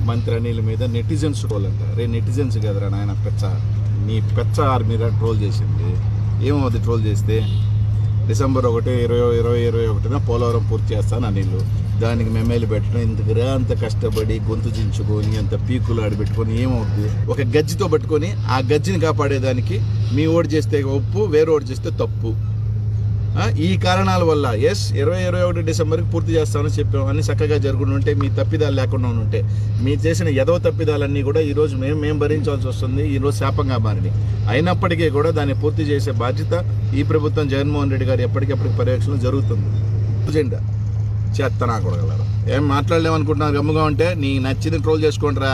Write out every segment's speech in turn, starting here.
మంత్రి అనిల్ మీద netizens troll అంట రే నెటిజన్స్ కదరా నాయన పెచ్చ నీ పెచ్చ మీద ట్రోల్ చేసింది ఏమవుతుంది ట్రోల్ చేస్తే డిసెంబర్ ఒకటి ఇరవై ఇరవై ఇరవై ఒకటిన పోలవరం పూర్తి చేస్తాను అనిల్ దానికి మెమేలు పెట్టడం ఇంతకురా అంత కష్టపడి గొంతు చించుకొని అంత పీకులు ఆడిపెట్టుకొని ఏమవుద్ది ఒక గజ్జితో పట్టుకొని ఆ గజ్జిని కాపాడేదానికి మీ ఓటు చేస్తే ఒప్పు వేరే ఓటు చేస్తే తప్పు ఆ, ఈ కారణాల వల్ల ఎస్ ఇరవై ఇరవై ఒకటి డిసెంబర్కి పూర్తి చేస్తామని చెప్పాం అన్ని చక్కగా జరుగుతూ ఉంటే మీ తప్పిదాలు లేకుండా ఉంటే మీ చేసిన ఎదవ తప్పిదాలన్నీ కూడా ఈరోజు మేము మేము భరించాల్సి వస్తుంది ఈరోజు శాపంగా మారినాయి అయినప్పటికీ కూడా దాన్ని పూర్తి చేసే బాధ్యత ఈ ప్రభుత్వం జగన్మోహన్ రెడ్డి గారు ఎప్పటికెప్పటికి పర్యవేక్షణ జరుగుతుంది ఎజెండా చేత్తనా కొడగలరు ఏం మాట్లాడలేమనుకుంటున్నారు గమ్ముగా ఉంటే నీ నచ్చింది ట్రోల్ చేసుకోండిరా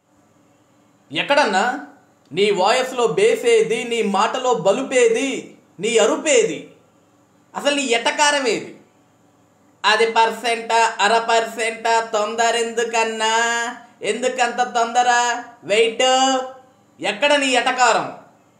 ఎక్కడన్నా నీ వాయిస్లో బేసేది నీ మాటలో బలుపేది నీ అరుపేది అసలు నీ ఎటకారం ఏది అది పర్సెంట అర పర్సెంట తొందర ఎందుకన్నా ఎందుకంత తొందర వెయిట్ ఎక్కడ నీ ఎటకారం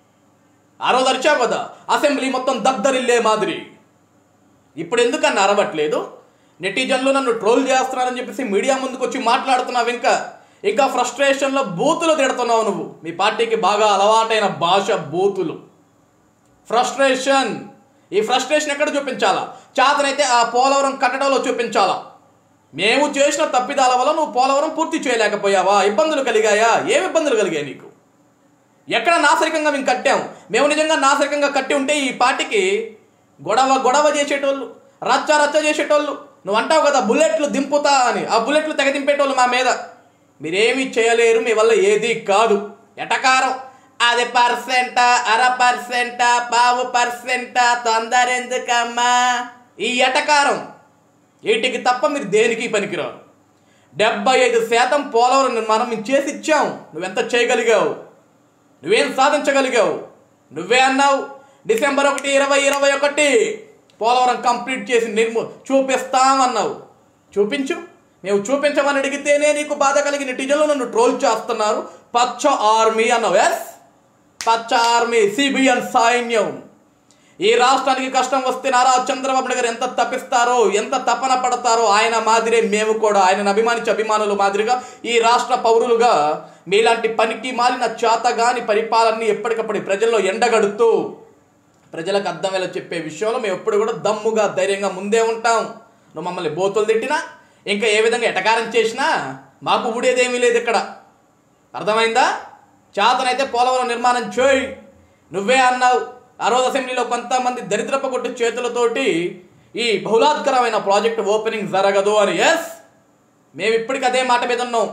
ఆ రోజు అరిచావు కదా అసెంబ్లీ మొత్తం దద్దరిల్లే మాదిరి ఇప్పుడు ఎందుకన్నా అరవట్లేదు నెటిజన్లు నన్ను ట్రోల్ చేస్తున్నారని చెప్పేసి మీడియా ముందుకు వచ్చి మాట్లాడుతున్నావు ఇంకా ఇంకా ఫ్రస్ట్రేషన్లో బూతులు తిడుతున్నావు నువ్వు మీ పార్టీకి బాగా అలవాటైన భాష బూతులు ఫ్రస్ట్రేషన్ ఈ ఫ్రస్ట్రేషన్ ఎక్కడ చూపించాలా చేతనైతే ఆ పోలవరం కట్టడంలో చూపించాలా మేము చేసిన తప్పిదాల వల్ల నువ్వు పోలవరం పూర్తి చేయలేకపోయావా ఇబ్బందులు కలిగాయా ఏమి ఇబ్బందులు కలిగాయి నీకు ఎక్కడ నాసరికంగా మేము కట్టాం మేము నిజంగా నాసరికంగా కట్టి ఉంటే ఈ పార్టీకి గొడవ గొడవ చేసేటోళ్ళు రచ్చ రచ్చ చేసేటోళ్ళు నువ్వు అంటావు కదా బుల్లెట్లు దింపుతా అని ఆ బుల్లెట్లు తెగ దింపేటోళ్ళు మా మీద మీరేమీ చేయలేరు మీ వల్ల ఏది కాదు ఎటకారం అది పర్సెంట అర పర్సెంట పావు పర్సెంట తొందర ఎందుకమ్మా ఈ ఎటకారం వీటికి తప్ప మీరు దేనికి పనికిరారు డెబ్బై ఐదు శాతం పోలవరం నిర్మాణం మేము చేసి ఇచ్చాం నువ్వెంత చేయగలిగావు నువ్వేం సాధించగలిగావు నువ్వే అన్నావు డిసెంబర్ ఒకటి ఇరవై ఇరవై ఒకటి పోలవరం కంప్లీట్ చేసి నిర్ము చూపిస్తామన్నావు చూపించు మేము చూపించమని అడిగితేనే నీకు బాధ కలిగిన టీజర్లు నన్ను ట్రోల్ చేస్తున్నారు పచ్చ ఆర్మీ అన్నావు ఎస్ పచ్చ ఆర్మీ సిబిఎన్ సైన్యం ఈ రాష్ట్రానికి కష్టం వస్తే నారా చంద్రబాబు నాయుడు గారు ఎంత తప్పిస్తారో ఎంత తపన పడతారో ఆయన మాదిరే మేము కూడా ఆయనను అభిమానించే అభిమానులు మాదిరిగా ఈ రాష్ట్ర పౌరులుగా మీలాంటి పనికి మాలిన చేతగాని పరిపాలనని ఎప్పటికప్పుడు ప్రజల్లో ఎండగడుతూ ప్రజలకు అర్థమయ్యేలా చెప్పే విషయంలో మేము ఎప్పుడు కూడా దమ్ముగా ధైర్యంగా ముందే ఉంటాం నువ్వు మమ్మల్ని బోతులు తిట్టినా ఇంకా ఏ విధంగా ఎటకారం చేసినా మాకు ఊడేదేమీ లేదు ఇక్కడ అర్థమైందా చేతనైతే పోలవరం నిర్మాణం చేయి నువ్వే అన్నావు ఆ రోజు అసెంబ్లీలో కొంతమంది దరిద్రపు కొట్టు చేతులతోటి ఈ బహుళాత్కరమైన ప్రాజెక్ట్ ఓపెనింగ్ జరగదు అని ఎస్ మేము ఇప్పటికి అదే మాట మీద ఉన్నాం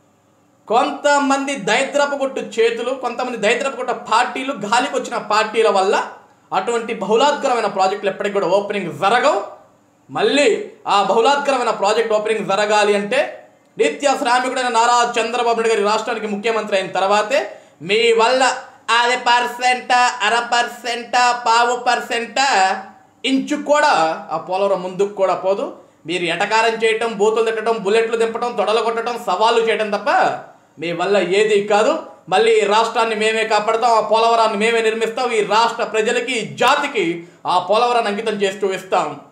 కొంతమంది దరిద్రపు కొట్టు చేతులు కొంతమంది దరిద్రపు కొట్టు పార్టీలు గాలికి వచ్చిన పార్టీల వల్ల అటువంటి బహుళాత్కరమైన ప్రాజెక్టులు ఎప్పటికి కూడా ఓపెనింగ్ జరగవు మళ్ళీ ఆ బహుళాత్కరమైన ప్రాజెక్ట్ ఓపెనింగ్ జరగాలి అంటే నిత్య శ్రామికుడైన నారా చంద్రబాబు నాయుడు గారి రాష్ట్రానికి ముఖ్యమంత్రి అయిన తర్వాతే మీ వల్ల అది పర్సెంట అర పర్సెంట పావు పర్సెంట ఇంచు కూడా ఆ పోలవరం ముందుకు కూడా పోదు మీరు ఎటకారం చేయటం బూతులు తిట్టడం బుల్లెట్లు దింపడం తొడలు కొట్టడం సవాళ్ళు చేయడం తప్ప మీ వల్ల ఏది కాదు మళ్ళీ ఈ రాష్ట్రాన్ని మేమే కాపాడతాం ఆ పోలవరాన్ని మేమే నిర్మిస్తాం ఈ రాష్ట్ర ప్రజలకి ఈ జాతికి ఆ పోలవరాన్ని అంకితం చేస్తూ ఇస్తాం